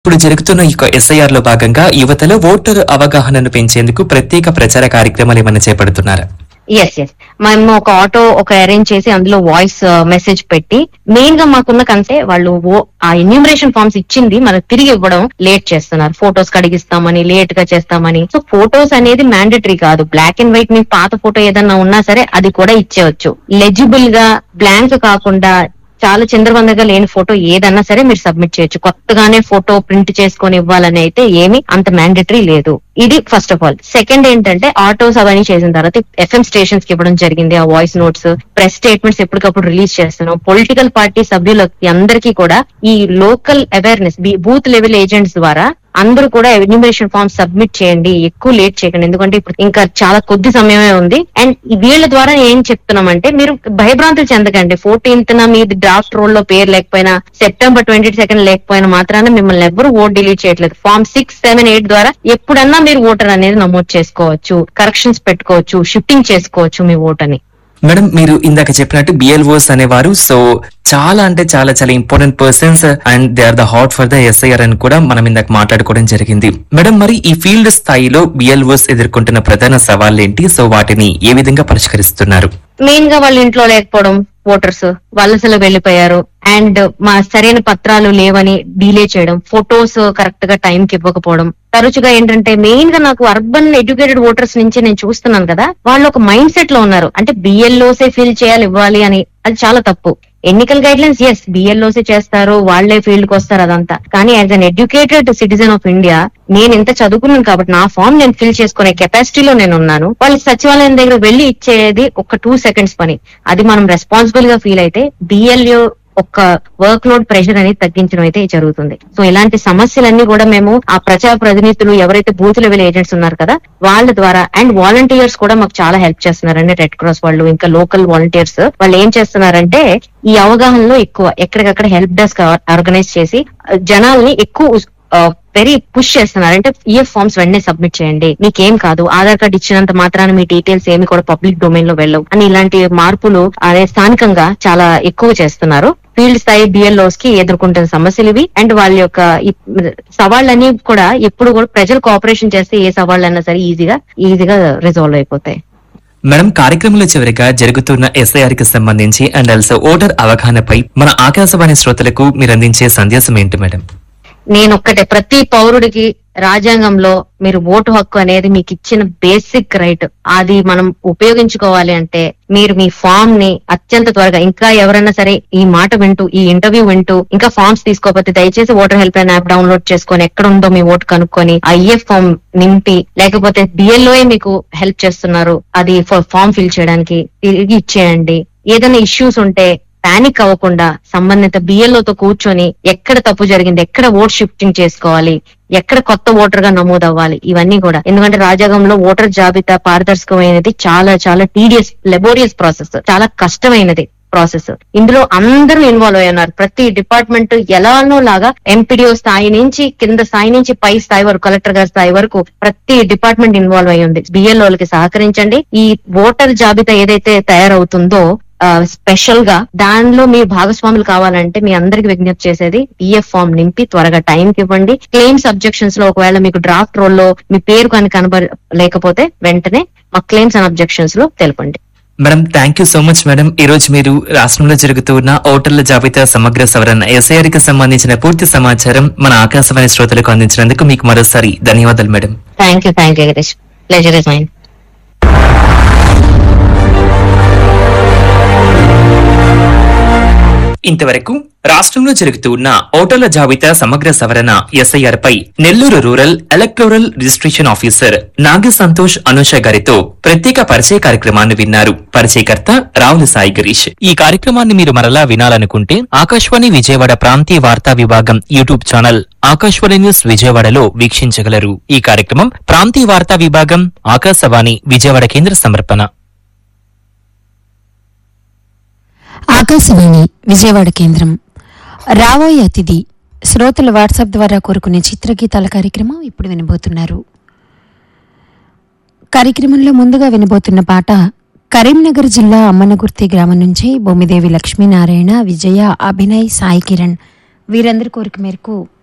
ఇప్పుడు జరుగుతున్న ఈ ఎస్ఐఆర్ లో భాగంగా యువతలో ఓటరు అవగాహనను పెంచేందుకు ప్రత్యేక ప్రచార కార్యక్రమాలు ఏమైనా చేపడుతున్నారా ఎస్ ఎస్ మేము ఒక ఆటో ఒక అరేంజ్ చేసి అందులో వాయిస్ మెసేజ్ పెట్టి మెయిన్ గా మాకున్న కంటే వాళ్ళు ఓ- ఆ ఎన్యూమరేషన్ ఫార్మ్స్ ఇచ్చింది మనకు తిరిగి ఇవ్వడం లేట్ చేస్తున్నారు ఫోటోస్ కడిగిస్తామని లేట్ గా చేస్తామని సో ఫోటోస్ అనేది మ్యాండేటరీ కాదు బ్లాక్ అండ్ వైట్ మీ పాత ఫోటో ఏదన్నా ఉన్నా సరే అది కూడా ఇచ్చేయచ్చు లెజిబుల్ గా బ్లాంక్ కాకుండా చాలా చంద్రబందగా లేని ఫోటో ఏదన్నా సరే మీరు సబ్మిట్ చేయొచ్చు కొత్తగానే ఫోటో ప్రింట్ చేసుకొని ఇవ్వాలని అయితే ఏమీ అంత మ్యాండేటరీ లేదు ఇది ఫస్ట్ ఆఫ్ ఆల్ సెకండ్ ఏంటంటే ఆటోస్ అవన్నీ చేసిన తర్వాత ఎఫ్ఎం స్టేషన్స్ కి ఇవ్వడం జరిగింది ఆ వాయిస్ నోట్స్ ప్రెస్ స్టేట్మెంట్స్ ఎప్పటికప్పుడు రిలీజ్ చేస్తున్నాం పొలిటికల్ పార్టీ సభ్యులకి అందరికీ కూడా ఈ local awareness booth level agents ద్వారా అందరూ కూడా ఎన్యూమరేషన్ ఫామ్ సబ్మిట్ చేయండి ఎక్కువ లేట్ చేయకండి ఎందుకంటే ఇప్పుడు ఇంకా చాలా కొద్ది సమయమే ఉంది అండ్ వీళ్ళ ద్వారా ఏం చెప్తున్నామంటే మీరు భయభ్రాంతులు చెందకండి ఫోర్టీన్త్ నా మీది డ్రాఫ్ట్ రోల్ లో పేరు లేకపోయినా సెప్టెంబర్ ట్వంటీ సెకండ్ లేకపోయినా మాత్రాన మిమ్మల్ని ఎవరు ఓట్ డిలీట్ చేయట్లేదు ఫామ్ సిక్స్ సెవెన్ ఎయిట్ ద్వారా ఎప్పుడన్నా మీరు ఓటర్ అనేది నమోదు చేసుకోవచ్చు కరెక్షన్స్ పెట్టుకోవచ్చు షిఫ్టింగ్ చేసుకోవచ్చు మీ ఓట్ అని మేడం మీరు ఇందాక చెప్పినట్టు బిఎల్ఓస్ అనేవారు సో చాలా అంటే చాలా చాలా important persons and they are the heart for the SIR అని కూడా మనం ఇందాక మాట్లాడుకోవడం జరిగింది మేడం మరి ఈ ఫీల్డ్ స్థాయిలో బిఎల్ఓస్ ఎదుర్కొంటున్న ప్రధాన సవాళ్ళు ఏంటి సో వాటిని ఏ విధంగా పరిష్కరిస్తున్నారు మెయిన్ గా వాళ్ళ ఇంట్లో లేకపోవడం ఓటర్స్ వలసలు వెళ్లిపోయారు అండ్ మా సరైన పత్రాలు లేవని డిలే చేయడం ఫొటోస్ కరెక్ట్ గా టైం కి ఇవ్వకపోవడం తరచుగా ఏంటంటే మెయిన్ గా నాకు అర్బన్ ఎడ్యుకేటెడ్ ఓటర్స్ నుంచి నేను చూస్తున్నాను కదా వాళ్ళు ఒక మైండ్ సెట్ లో ఉన్నారు అంటే బిఎల్ఓసే ఫిల్ చేయాలి ఇవ్వాలి అని అది చాలా తప్పు ఎన్నికల్ గైడ్ లైన్స్ ఎస్ బిఎల్ఓసీ చేస్తారు వాళ్లే ఫీల్డ్ కి వస్తారు అదంతా కానీ as an educated citizen of India నేను ఇంత చదువుకున్నాను కాబట్టి నా ఫామ్ నేను ఫిల్ చేసుకునే కెపాసిటీలో నేను ఉన్నాను వాళ్ళు సచివాలయం దగ్గర వెళ్లి ఇచ్చేది ఒక టూ సెకండ్స్ పని అది మనం రెస్పాన్సిబుల్ గా ఫీల్ అయితే బిఎల్ఓ ఒక్క వర్క్ లోడ్ ప్రెషర్ అనేది తగ్గించడం అయితే జరుగుతుంది సో ఇలాంటి సమస్యలన్నీ కూడా మేము ఆ ప్రజా ప్రతినిధులు ఎవరైతే బూత్ లెవెల్ ఏజెంట్స్ ఉన్నారు కదా వాళ్ళ ద్వారా అండ్ వాలంటీర్స్ కూడా మాకు చాలా హెల్ప్ చేస్తున్నారండి రెడ్ క్రాస్ వాళ్ళు ఇంకా లోకల్ వాలంటీర్స్ వాళ్ళు ఏం చేస్తున్నారంటే ఈ అవగాహనలో ఎక్కువ ఎక్కడికక్కడ హెల్ప్ డెస్క్ ఆర్గనైజ్ చేసి ఆ, జనాల్ని ఎక్కువ వెరీ పుష్ చేస్తున్నారు అంటే ఈఎఫ్ ఫార్మ్స్ వెంటనే సబ్మిట్ చేయండి మీకేం కాదు ఆధార్ కార్డ్ ఇచ్చినంత మాత్రాన మీ డీటెయిల్స్ ఏమి కూడా పబ్లిక్ డొమైన్ లో వెళ్ళవు అని ఇలాంటి మార్పులు అనే స్థానికంగా చాలా ఎక్కువ చేస్తున్నారు ఫీల్డ్ స్థాయి బిఎల్ఓస్ కి ఎదుర్కొంటున్న సమస్యలు ఇవి అండ్ వాళ్ళ యొక్క ఈ సవాళ్ళన్నీ కూడా ఎప్పుడు కూడా ప్రజలు కోఆపరేషన్ చేస్తే ఏ సవాళ్ళైనా సరే ఈజీగా ఈజీగా రిజాల్వ్ అయిపోతాయి మేడం కార్యక్రమంలో చివరిగా జరుగుతున్న ఎస్ఐఆర్ కి సంబంధించి అండ్ ఆల్సో ఓటర్ అవగాహనపై మన ఆకాశవాణి శ్రోతలకు మీరు అందించే సందేశం ఏంటి మేడం నేను ఒక్కటే ప్రతి పౌరుడికి రాజ్యాంగంలో మీరు ఓటు హక్కు అనేది మీకు ఇచ్చిన బేసిక్ రైట్ అది మనం ఉపయోగించుకోవాలి అంటే మీరు మీ ఫామ్ ని అత్యంత త్వరగా ఇంకా ఎవరైనా సరే ఈ మాట వింటూ ఈ ఇంటర్వ్యూ వింటూ ఇంకా ఫామ్స్ తీసుకోకపోతే దయచేసి voter helpline app download చేసుకొని ఎక్కడ ఉందో మీ ఓటు కనుక్కొని ఐఎఫ్ ఫామ్ నింపి లేకపోతే బిఎల్ఓ మీకు హెల్ప్ చేస్తున్నారు అది ఫామ్ ఫిల్ చేయడానికి తిరిగి ఇచ్చేయండి ఏదైనా ఇష్యూస్ ఉంటే పానిక్ అవ్వకుండా సంబంధిత BLO తో కూర్చొని ఎక్కడ తప్పు జరిగింది ఎక్కడ ఓట్ షిఫ్టింగ్ చేసుకోవాలి ఎక్కడ కొత్త ఓటర్ గా నమోదు అవ్వాలి ఇవన్నీ కూడా ఎందుకంటే రాజ్యాంగంలో ఓటర్ జాబితా పారదర్శకమైనది చాలా చాలా టీడియస్ లెబోరియస్ ప్రాసెస్ చాలా కష్టమైనది ప్రాసెస్ ఇందులో అందరూ ఇన్వాల్వ్ అయి ఉన్నారు ప్రతి డిపార్ట్మెంట్ ఎలానో లాగా ఎంపీడీఓ స్థాయి నుంచి కింద స్థాయి నుంచి పై స్థాయి వరకు కలెక్టర్ గారి స్థాయి వరకు ప్రతి డిపార్ట్మెంట్ ఇన్వాల్వ్ అయి ఉంది బిఎల్ఓలకి సహకరించండి ఈ ఓటర్ జాబితా ఏదైతే తయారవుతుందో స్పెషల్ గా దానిలో మీ భాగస్వాములు కావాలంటే మీ అందరికి విజ్ఞప్తి చేసేది ఈఎఫ్ ఫామ్ నింపి త్వరగా టైం కి ఇవ్వండి క్లెయిమ్స్ అబ్జెక్షన్స్ లో ఒకవేళ మీకు డ్రాఫ్ట్ రోల్ లో మీ పేరు కానీ కనబ లేకపోతే వెంటనే మా క్లెయిమ్స్ అండ్ అబ్జెక్షన్స్ లో తెలపండి madam thank you so much madam ఈ రోజు మీరు రాష్ట్రంలో జరుగుతున్న ఓటర్ల జాబితా సమగ్ర సవరణ ఎస్ఐఆర్ కి సంబంధించిన పూర్తి సమాచారం మన ఆకాశవాణి శ్రోతలకు అందించినందుకు మీకు మరోసారి ధన్యవాదాలు madam thank you thank you Girish pleasure is mine ఇంతవరకు రాష్ట్రంలో జరుగుతున్న ఓటర్ల జాబితా సమగ్ర సవరణ ఎస్ఐఆర్ పై Nellore rural electoral registration officer Naga Santosh Anusha గారితో ప్రత్యేక పరిచయ కార్యక్రమాన్ని విన్నారు పరిచయకర్త రావుల సాయి గిరీష్ ఈ కార్యక్రమాన్ని మీరు మరలా వినాలనుకుంటే ఆకాశవాణి విజయవాడ ప్రాంతీయ వార్తా విభాగం యూట్యూబ్ ఛానల్ ఆకాశవాణి న్యూస్ విజయవాడలో వీక్షించగలరు ఈ కార్యక్రమం ప్రాంతీయ వార్తా విభాగం ఆకాశవాణి విజయవాడ కేంద్ర సమర్పణ ఆకాశవాణి విజయవాడ కేంద్రం రాబోయే అతిథి శ్రోతల వాట్సాప్ ద్వారా కోరుకునే చిత్రగీతాల కార్యక్రమం ఇప్పుడు వినబోతున్నారు కార్యక్రమంలో ముందుగా వినబోతున్న పాట కరీంనగర్ జిల్లా అమ్మనగుర్తి గ్రామం నుంచి బొమ్మిదేవి లక్ష్మీనారాయణ విజయ అభినయ్ సాయి కిరణ్ వీరందరి కోరిక మేరకు